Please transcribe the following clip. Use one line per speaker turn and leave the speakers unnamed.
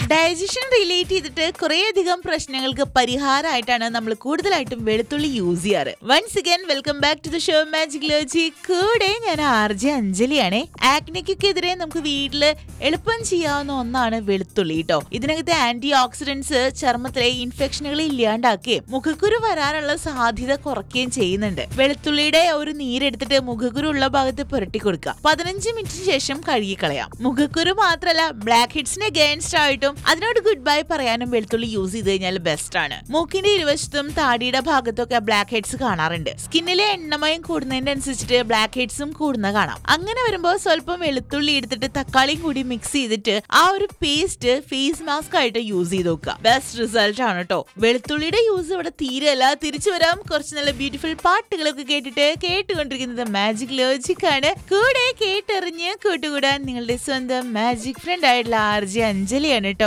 digestion relate ചെയ്തിട്ട് കുറേയധികം പ്രശ്നങ്ങൾക്ക് പരിഹാരമായിട്ടാണ് നമ്മൾ കൂടുതലായിട്ടും വെളുത്തുള്ളി യൂസ് ചെയ്യാറ് once again welcome back to the show magic ലോജി കൂടെ ഞാൻ ആർ ജെ അഞ്ജലിയാണേ ആക്നിക്കെതിരെ നമുക്ക് വീട്ടില് എളുപ്പം ചെയ്യാവുന്ന ഒന്നാണ് വെളുത്തുള്ളി കേട്ടോ ഇതിനകത്തെ ആന്റി ഓക്സിഡന്റ്സ് ചർമ്മത്തിലെ ഇൻഫെക്ഷനുകൾ ഇല്ലാണ്ടാക്കുകയും മുഖക്കുരു വരാനുള്ള സാധ്യത കുറയ്ക്കുകയും ചെയ്യുന്നുണ്ട് വെളുത്തുള്ളിയുടെ ഒരു നീരെടുത്തിട്ട് മുഖക്കുരു ഉള്ള ഭാഗത്ത് പുരട്ടി കൊടുക്കുക പതിനഞ്ച് മിനിറ്റിന് ശേഷം കഴുകിക്കളയാം മുഖക്കുരു മാത്രമല്ല ബ്ലാക്ക് ഹെഡ്സിന് അഗേൻസ്റ്റ് ആയിട്ടും അതിനോട് ഗുഡ് ബൈ പറയാനും വെളുത്തുള്ളി യൂസ് ചെയ്ത് കഴിഞ്ഞാൽ ബെസ്റ്റ് ആണ് മൂക്കിന്റെ ഇരുവശത്തും താടിയുടെ ഭാഗത്തൊക്കെ ബ്ലാക്ക് ഹെഡ്സ് കാണാറുണ്ട് സ്കിന്നിലെ എണ്ണമയം കൂടുന്നതിന്റെ അനുസരിച്ചിട്ട് ബ്ലാക്ക് ഹെഡ്സും കൂടുന്ന കാണാം അങ്ങനെ വരുമ്പോൾ സ്വല്പം വെളുത്തുള്ളി എടുത്തിട്ട് തക്കാളിയും കൂടി മിക്സ് ചെയ്തിട്ട് ആ ഒരു പേസ്റ്റ് ഫേസ് മാസ്ക് ആയിട്ട് യൂസ് ചെയ്ത് നോക്കുക ബെസ്റ്റ് റിസൾട്ട് ആണ് കേട്ടോ വെളുത്തുള്ളിയുടെ യൂസ് ഇവിടെ തീരെയല്ല തിരിച്ചു വരാം കുറച്ച് നല്ല ബ്യൂട്ടിഫുൾ പാട്ടുകളൊക്കെ കേട്ടിട്ട് കേട്ടുകൊണ്ടിരിക്കുന്നത് മാജിക് ലോജിക് ആണ് കൂടെ കേട്ടെറിഞ്ഞ് കൂട്ടുകൂടാൻ നിങ്ങളുടെ സ്വന്തം മാജിക് ഫ്രണ്ട് ആയിട്ടുള്ള ആർ ജെ അഞ്ജലിയാണ് കേട്ടോ